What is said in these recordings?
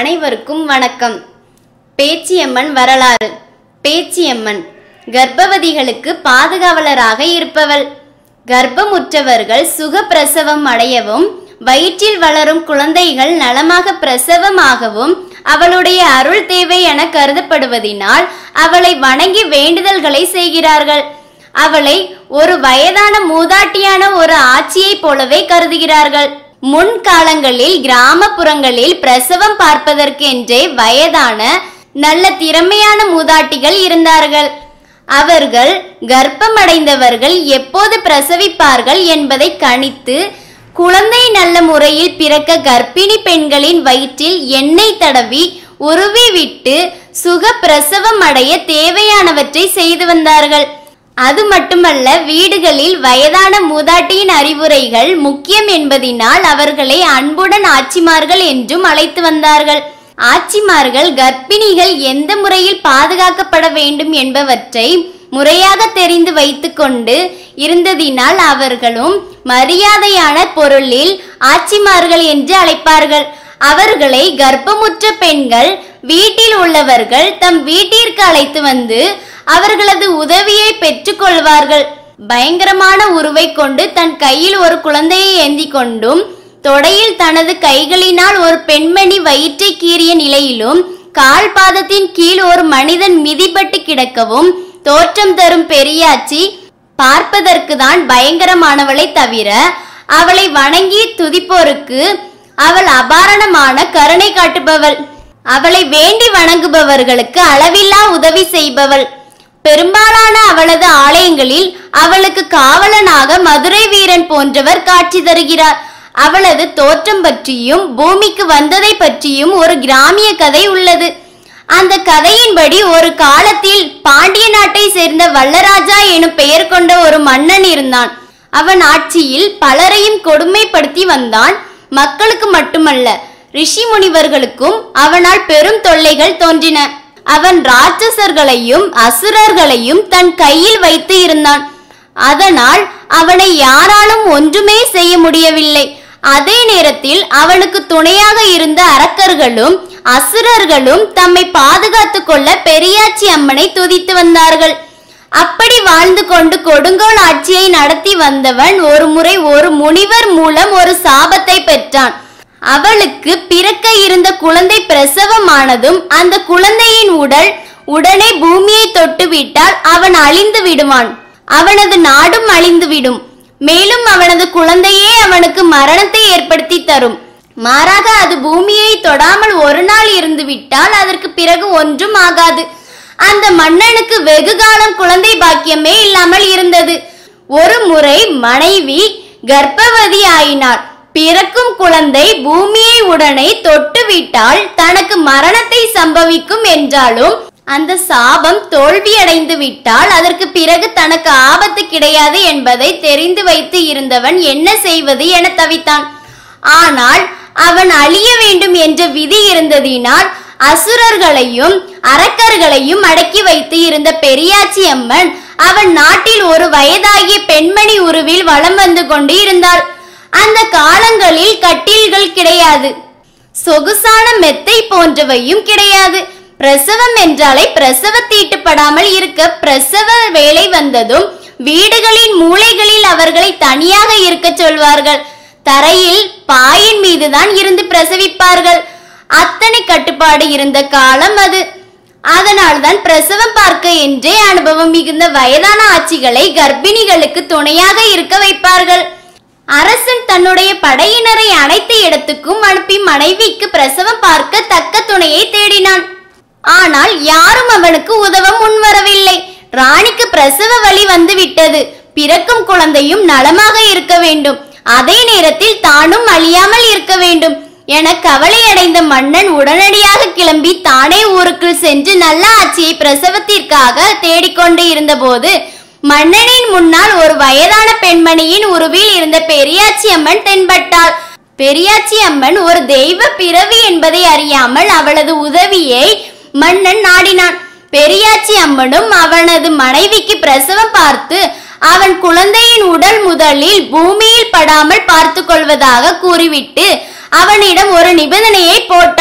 அனைவருக்கும் வணக்கம் பேச்சியம்மன் வரலாறு பேச்சியம்மன் கர்ப்பவதிகளுக்கு பாதுகாவலராக இருப்பவள் கர்ப்பமுற்றவர்கள் சுகப்பிரசவம் அடையவும் வயிற்றில் வளரும் குழந்தைகள் நலமாக பிரசவமாகவும் அவளுடைய அருள் தேவை என கருதப்படுவதினால் அவளை வணங்கி வேண்டுதல்களை செய்கிறார்கள் அவளை ஒரு வயதான மூதாட்டியான ஒரு ஆட்சியைப் போலவே கருதுகிறார்கள் முன்காலங்களில் கிராமப்புறங்களில் பிரசவம் பார்ப்பதற்கென்றே வயதான நல்ல திறமையான மூதாட்டிகள் இருந்தார்கள் அவர்கள் கர்ப்பமடைந்தவர்கள் எப்போது பிரசவிப்பார்கள் என்பதை கணித்து குழந்தை நல்ல முறையில் பிறக்க கர்ப்பிணி பெண்களின் வயிற்றில் எண்ணெய் தடவி உருவி விட்டு சுக பிரசவம் அடைய தேவையானவற்றை செய்து வந்தார்கள் அது மட்டுமல்ல வீடுகளில் வயதான மூதாட்டியின் அறிவுரைகள் முக்கியம் என்பதினால் அவர்களை அன்புடன் ஆச்சிமார்கள் என்றும் அழைத்து வந்தார்கள் ஆச்சிமார்கள் கர்ப்பிணிகள் எந்த முறையில் பாதுகாக்கப்பட வேண்டும் என்பவற்றை முறையாக தெரிந்து வைத்துக்கொண்டு இருந்ததினால் அவர்களும் மரியாதையான பொருளில் ஆச்சிமார்கள் என்று அழைப்பார்கள் அவர்களை கர்ப்பமுற்ற பெண்கள் வீட்டில் உள்ளவர்கள் தம் வீட்டிற்கு அழைத்து வந்து அவர்களது உதவியை பெற்றுக்கொள்வார்கள் பயங்கரமான உருவை கொண்டு தன் கையில் ஒரு குழந்தையை ஏந்தி கொண்டும் தொடையில் தனது கைகளினால் ஒரு பெண்மணி வயிற்றை கீறிய நிலையிலும் கால் பாதத்தின் கீழ் ஒரு மனிதன் மிதிபட்டு கிடக்கவும் தோற்றம் தரும் பெரியாச்சி பார்ப்பதற்கு தான் பயங்கரமானவளை தவிர அவளை வணங்கி துதிப்போருக்கு அவள் அபாரணமான கருணை காட்டுபவள் அவளை வேண்டி வணங்குபவர்களுக்கு அளவில்லா உதவி செய்பவள் பெரும்பாலான அவளது ஆலயங்களில் அவளுக்கு காவலனாக மதுரை வீரன் போன்றவர் காட்சி தருகிறார் அவளது தோற்றம் பற்றியும் பூமிக்கு வந்ததை பற்றியும் ஒரு கிராமிய கதை உள்ளது அந்த கதையின்படி ஒரு காலத்தில் பாண்டிய நாட்டை சேர்ந்த வல்லராஜா எனும் பெயர் கொண்ட ஒரு மன்னன் இருந்தான் அவன் ஆட்சியில் பலரையும் கொடுமைப்படுத்தி வந்தான் மக்களுக்கு மட்டுமல்ல ரிஷி முனிவர்களுக்கும் அவனால் பெரும் தொல்லைகள் தோன்றின அவன் ராட்சசர்களையும் அசுரர்களையும் தன் கையில் வைத்து இருந்தான் அதனால் அவனை யாராலும் ஒன்றுமே செய்ய முடியவில்லை அதே நேரத்தில் அவனுக்கு துணையாக இருந்த அரக்கர்களும் அசுரர்களும் தம்மை பாதுகாத்துக் கொள்ள பெரியாச்சி அம்மனை துதித்து வந்தார்கள் அப்படி வாழ்ந்து கொண்டு கொடுங்கோல் ஆட்சியை நடத்தி வந்தவன் ஒரு முறை ஒரு முனிவர் மூலம் ஒரு சாபத்தை பெற்றான் அவளுக்கு பிறக்க இருந்த குழந்தை பிரசவமானதும் அந்த குழந்தையின் உடல் உடனே பூமியை தொட்டுவிட்டால் அவன் அழிந்து விடுவான் அவனது நாடும் அழிந்துவிடும் மேலும் அவனது குழந்தையே அவனுக்கு மரணத்தை ஏற்படுத்தி தரும் மாறாக அது பூமியை தொடாமல் ஒரு நாள் இருந்து விட்டால் அதற்கு பிறகு ஒன்றும் ஆகாது அந்த மன்னனுக்கு வெகு காலம் குழந்தை பாக்கியமே இல்லாமல் இருந்தது ஒரு முறை மனைவி கர்ப்பவதி ஆயினாள் பிறக்கும் குழந்தை பூமியை உடனே தொட்டுவிட்டால் தனக்கு மரணத்தை சம்பவிக்கும் என்றாலும் அந்த சாபம் தோல்வியடைந்து விட்டால் அதற்கு பிறகு தனக்கு ஆபத்து கிடையாது என்பதை தெரிந்து வைத்து இருந்தவன் என்ன செய்வது என தவித்தான் ஆனால் அவன் அழிய வேண்டும் என்ற விதி இருந்ததினால் அசுரர்களையும் அரக்கர்களையும் அடக்கி வைத்து இருந்த பெரியாச்சி அம்மன் அவன் நாட்டில் ஒரு வயதாகிய பெண்மணி உருவில் வலம் வந்து கொண்டு இருந்தாள் அந்த காலங்களில் கட்டில்கள் கிடையாது சொகுசான மெத்தை போன்றவையும் கிடையாது பிரசவம் என்றாலே பிரசவ தீட்டுப்படாமல் இருக்க பிரசவ வேலை வந்ததும் வீடுகளின் மூலைகளில் அவர்களை தனியாக இருக்க சொல்வார்கள் தரையில் பாயின் மீதுதான் இருந்து பிரசவிப்பார்கள் அத்தனை கட்டுப்பாடு இருந்த காலம் அது அதனால்தான் பிரசவம் பார்க்க என்றே அனுபவம் மிகுந்த வயதான ஆட்சிகளை கர்ப்பிணிகளுக்கு துணையாக இருக்க வைப்பார்கள் அரசன் தன்னுடைய படையினரை அனைத்து இடத்துக்கும் அனுப்பி மனைவிக்கு பிரசவம் பார்க்க தக்க துணையை தேடினான் ஆனால் யாரும் அவனுக்கு உதவ முன்வரவில்லை ராணிக்கு பிரசவ வலி வந்து விட்டது பிறக்கும் குழந்தையும் நலமாக இருக்க வேண்டும் அதே நேரத்தில் தானும் அழியாமல் இருக்க வேண்டும் என கவலையடைந்த மன்னன் உடனடியாக கிளம்பி தானே ஊருக்குள் சென்று நல்ல ஆட்சியை பிரசவத்திற்காக தேடிக்கொண்டு இருந்தபோது மன்னனின் முன்னால் ஒரு வயதான பெண்மணியின் உருவில் இருந்த பெரியாச்சி அம்மன் தென்பட்டாள் பெரியாச்சி அம்மன் ஒரு தெய்வ பிறவி என்பதை அறியாமல் அவளது உதவியை மன்னன் நாடினான் பெரியாச்சி அம்மனும் அவனது மனைவிக்கு பிரசவம் பார்த்து அவன் குழந்தையின் உடல் முதலில் பூமியில் படாமல் பார்த்து கொள்வதாக கூறிவிட்டு அவனிடம் ஒரு நிபந்தனையை போட்டாள்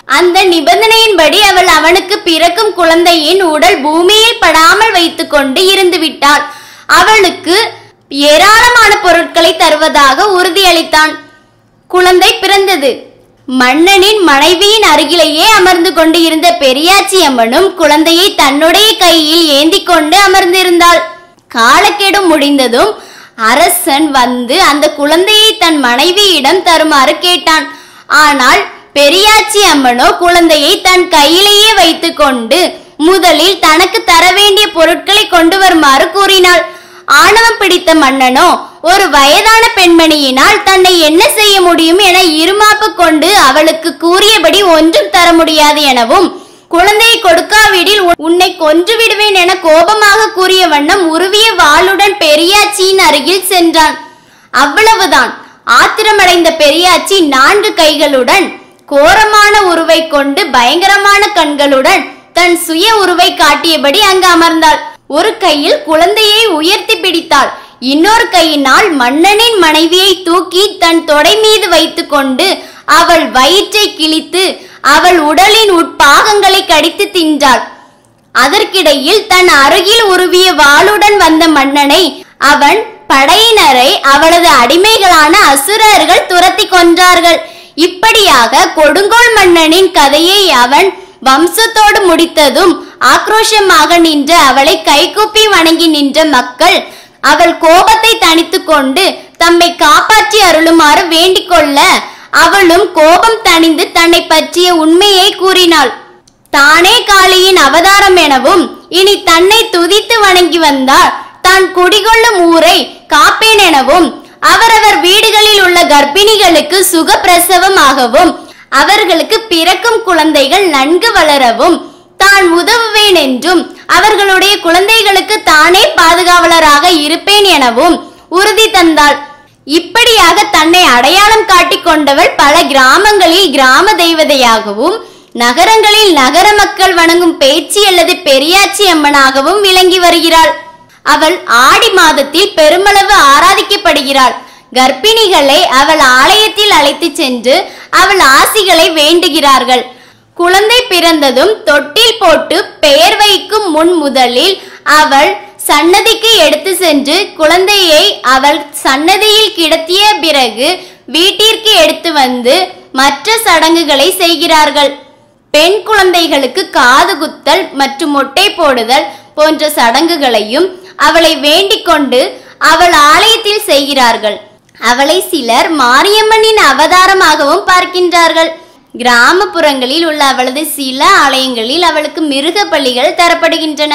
அந்த நிபந்தனையின்படி அவள் அவனுக்கு பிறக்கும் குழந்தையின் உடல் பூமியில் படாமல் வைத்துக்கொண்டு இருந்து விட்டாள் அவளுக்கு ஏராளமான பொருட்களை தருவதாக உறுதியளித்தான் குழந்தை பிறந்தது மன்னனின் மனைவியின் அருகிலேயே அமர்ந்து கொண்டு இருந்த பெரியாச்சி அம்மனும் குழந்தையை தன்னுடைய கையில் ஏந்தி கொண்டு அமர்ந்திருந்தாள் காலக்கெடு முடிந்ததும் அரசன் வந்து அந்த குழந்தையை தன் மனைவியிடம் தருமாறு கேட்டான் ஆனால் பெரியாச்சி அம்மனோ குழந்தையை தன் கையிலேயே வைத்துக்கொண்டு முதலில் தனக்கு தர வேண்டிய பொருட்களை கொண்டு வருமாறு கூறினாள் ஆணவம் பிடித்த மன்னனோ ஒரு வயதான பெண்மணியினால் தன்னை என்ன செய்ய முடியும் என இருமாப்பு கொண்டு அவளுக்கு கூறியபடி ஒன்றும் தர முடியாது எனவும் குழந்தையை கொடுக்காவிடில் உன்- உன்னை கொன்று விடுவேன் என கோபமாக கூறிய வண்ணம் உருவிய வாளுடன் பெரியாச்சியின் அருகில் சென்றான் அவ்வளவுதான் ஆத்திரமடைந்த பெரியாச்சி நான்கு கைகளுடன் கோரமான உருவை கொண்டு பயங்கரமான கண்களுடன் தன் சுய உருவை காட்டியபடி அங்கு அமர்ந்தாள் ஒரு கையில் குழந்தையை உயர்த்தி பிடித்தாள் இன்னொரு கையினால் மன்னனின் மனைவியை தூக்கி தன் தொடை மீது வைத்துக்கொண்டு அவள் வயிற்றை கிழித்து அவள் உடலின் உட்பாகங்களை கடித்து தின்றாள் அதற்கிடையில் தன் அருகில் உருவிய வாளுடன் வந்த மன்னனை அவன் படையினரை அவளது அடிமைகளான அசுரர்கள் துரத்தி கொன்றார்கள் இப்படியாக கொடுங்கோல் மன்னனின் கதையை அவன் வம்சத்தோடு முடித்ததும் ஆக்ரோஷமாக நின்ற அவளை கைகூப்பி வணங்கி நின்ற மக்கள் அவள் கோபத்தை தணித்துக் கொண்டு தம்மை காப்பாற்றி அருளுமாறு வேண்டிக் கொள்ள அவளும் கோபம் தணிந்து தன்னை பற்றிய உண்மையை கூறினாள் தானே காளியின் அவதாரம் எனவும் இனி தன்னை துதித்து வணங்கி வந்தால் தான் குடிகொள்ளும் ஊரை காப்பேன் எனவும் அவரவர் வீடுகளில் உள்ள கர்ப்பிணிகளுக்கு சுக பிரசவமாகவும் அவர்களுக்கு பிறக்கும் குழந்தைகள் நன்கு வளரவும் தான் உதவுவேன் என்றும் அவர்களுடைய குழந்தைகளுக்கு தானே பாதுகாவலராக இருப்பேன் எனவும் உறுதி தந்தாள் இப்படியாக தன்னை அடையாளம் காட்டிக் கொண்டவள் பல கிராமங்களில் கிராம தெய்வதையாகவும் நகரங்களில் நகர மக்கள் வணங்கும் பேச்சி அல்லது பெரியாச்சி அம்மனாகவும் விளங்கி வருகிறாள் அவள் ஆடி மாதத்தில் பெருமளவு ஆராதிக்கப்படுகிறாள் கர்ப்பிணிகளை அவள் ஆலயத்தில் அழைத்துச் சென்று அவள் ஆசிகளை வேண்டுகிறார்கள் குழந்தை பிறந்ததும் தொட்டில் போட்டு பெயர் வைக்கும் முன் முதலில் அவள் சன்னதிக்கு எடுத்து சென்று குழந்தையை அவள் சன்னதியில் கிடத்திய பிறகு வீட்டிற்கு எடுத்து வந்து மற்ற சடங்குகளை செய்கிறார்கள் பெண் குழந்தைகளுக்கு காது குத்தல் மற்றும் மொட்டை போடுதல் போன்ற சடங்குகளையும் அவளை வேண்டிக் கொண்டு அவள் ஆலயத்தில் செய்கிறார்கள் அவளை சிலர் மாரியம்மனின் அவதாரமாகவும் பார்க்கின்றார்கள் கிராமப்புறங்களில் உள்ள அவளது சில ஆலயங்களில் அவளுக்கு மிருக பலிகள் தரப்படுகின்றன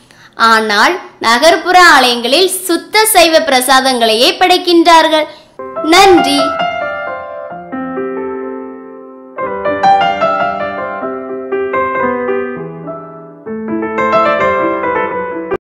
ஆனால் நகர்ப்புற ஆலயங்களில் சுத்த சைவ பிரசாதங்களையே படைக்கின்றார்கள் நன்றி